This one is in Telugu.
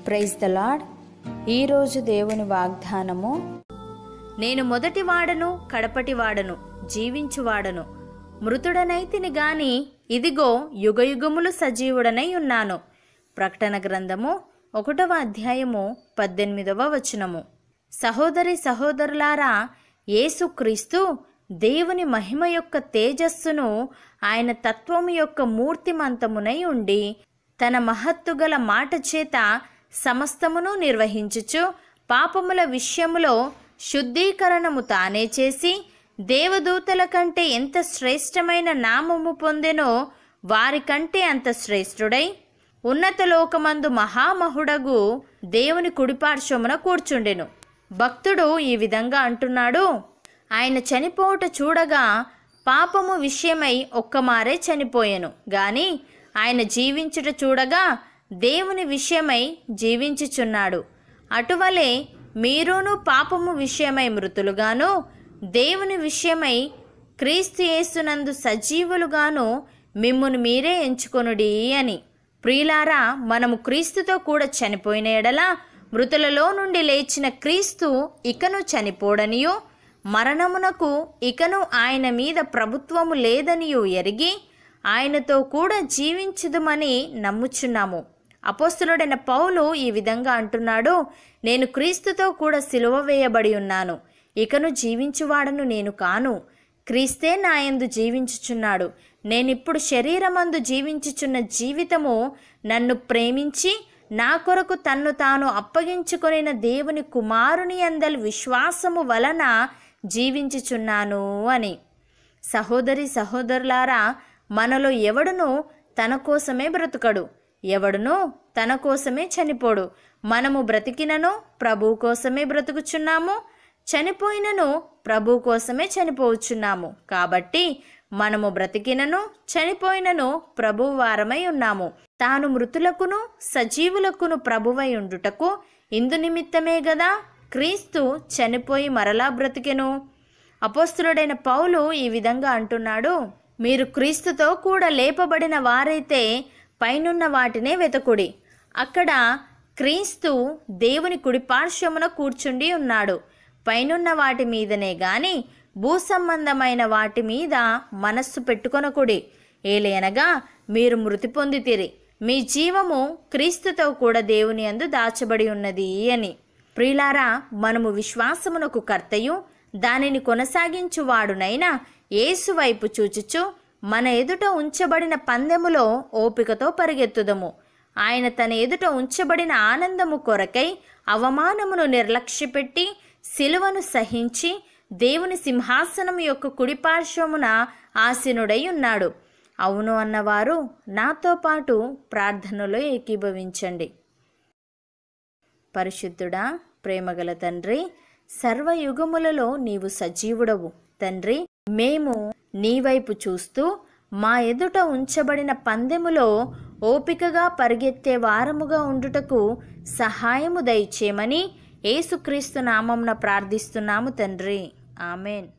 ప్రైజ్ ద లాడ్ ఈరోజు దేవుని వాగ్దానము నేను మొదటి వాడను కడపటి వాడను జీవించువాడను మృతుడనైతిని గాని ఇదిగో యుగయుగములు సజీవుడనై ఉన్నాను ప్రకటన గ్రంథము ఒకటవ అధ్యాయము పద్దెనిమిదవ వచనము సహోదరి సహోదరులారా యేసుక్రీస్తు దేవుని మహిమ యొక్క తేజస్సును ఆయన తత్వము యొక్క మూర్తిమంతమునై ఉండి తన మహత్తుగల మాట చేత సమస్తమును నిర్వహించుచు పాపముల విషయములో శుద్ధీకరణము తానే చేసి దేవదూతల కంటే ఎంత శ్రేష్టమైన నామము పొందెనో వారికంటే అంత శ్రేష్ఠుడై ఉన్నత లోకమందు మహామహుడగు దేవుని కుడిపార్శ్వమున కూర్చుండెను భక్తుడు ఈ విధంగా అంటున్నాడు ఆయన చనిపోవుట చూడగా పాపము విషయమై ఒక్కమారే చనిపోయెను గాని ఆయన జీవించుట చూడగా దేవుని విషయమై జీవించుచున్నాడు అటువలే మీరును పాపము విషయమై మృతులుగాను దేవుని విషయమై క్రీస్తు యేసునందు సజీవులుగాను మిమ్మును మీరే ఎంచుకొనుడి అని ప్రియులారా మనము క్రీస్తుతో కూడా చనిపోయిన ఎడల మృతులలో నుండి లేచిన క్రీస్తు ఇకను చనిపోడనియు మరణమునకు ఇకను ఆయన మీద ప్రభుత్వము లేదనియు ఎరిగి ఆయనతో కూడా జీవించుదుమని నమ్ముచున్నాము అపోస్తులుడైన పౌలు ఈ విధంగా అంటున్నాడు నేను క్రీస్తుతో కూడా సిలువ వేయబడి ఉన్నాను ఇకను జీవించువాడను నేను కాను క్రీస్తే నాయందు జీవించుచున్నాడు నేనిప్పుడు శరీరమందు జీవించుచున్న జీవితము నన్ను ప్రేమించి నా కొరకు తన్ను తాను అప్పగించుకొనిన దేవుని కుమారుని అందలి విశ్వాసము వలన జీవించుచున్నాను అని సహోదరి సహోదరులారా మనలో ఎవడును తన కోసమే బ్రతుకడు ఎవడును తన కోసమే చనిపోడు మనము బ్రతికినను ప్రభు కోసమే బ్రతుకుచున్నాము చనిపోయినను ప్రభు కోసమే చనిపోవచ్చున్నాము కాబట్టి మనము బ్రతికినను చనిపోయినను ప్రభు వారమై ఉన్నాము తాను మృతులకును సజీవులకును ప్రభువై ఉండుటకు ఇందు నిమిత్తమే గదా క్రీస్తు చనిపోయి మరలా బ్రతికెను అపోస్తులుడైన పౌలు ఈ విధంగా అంటున్నాడు మీరు క్రీస్తుతో కూడా లేపబడిన వారైతే పైనున్న వాటినే వెతకుడి అక్కడ క్రీస్తు దేవుని కుడి పార్శ్వమున కూర్చుండి ఉన్నాడు పైనున్న వాటి మీదనే గాని భూసంబంధమైన వాటి మీద మనస్సు పెట్టుకొనకుడి ఏలేనగా మీరు మృతి పొందితిరి మీ జీవము క్రీస్తుతో కూడా దేవుని అందు దాచబడి ఉన్నది అని ప్రియులారా మనము విశ్వాసమునకు కర్తయు దానిని కొనసాగించువాడునైనా యేసు వైపు చూచుచు మన ఎదుట ఉంచబడిన పందెములో ఓపికతో పరిగెత్తుదము ఆయన తన ఎదుట ఉంచబడిన ఆనందము కొరకై అవమానమును నిర్లక్ష్యపెట్టి సిలువను సహించి దేవుని సింహాసనం యొక్క కుడిపార్శ్వమున ఆసీనుడై ఉన్నాడు అవును అన్నవారు నాతో పాటు ప్రార్థనలో ఏకీభవించండి పరిశుద్ధుడా ప్రేమగల తండ్రి సర్వయుగములలో నీవు సజీవుడవు తండ్రి మేము నీ వైపు చూస్తూ మా ఎదుట ఉంచబడిన పందెములో ఓపికగా పరిగెత్తే వారముగా ఉండుటకు సహాయము దయచేయమని యేసుక్రీస్తు నామంన ప్రార్థిస్తున్నాము తండ్రి ఆమెన్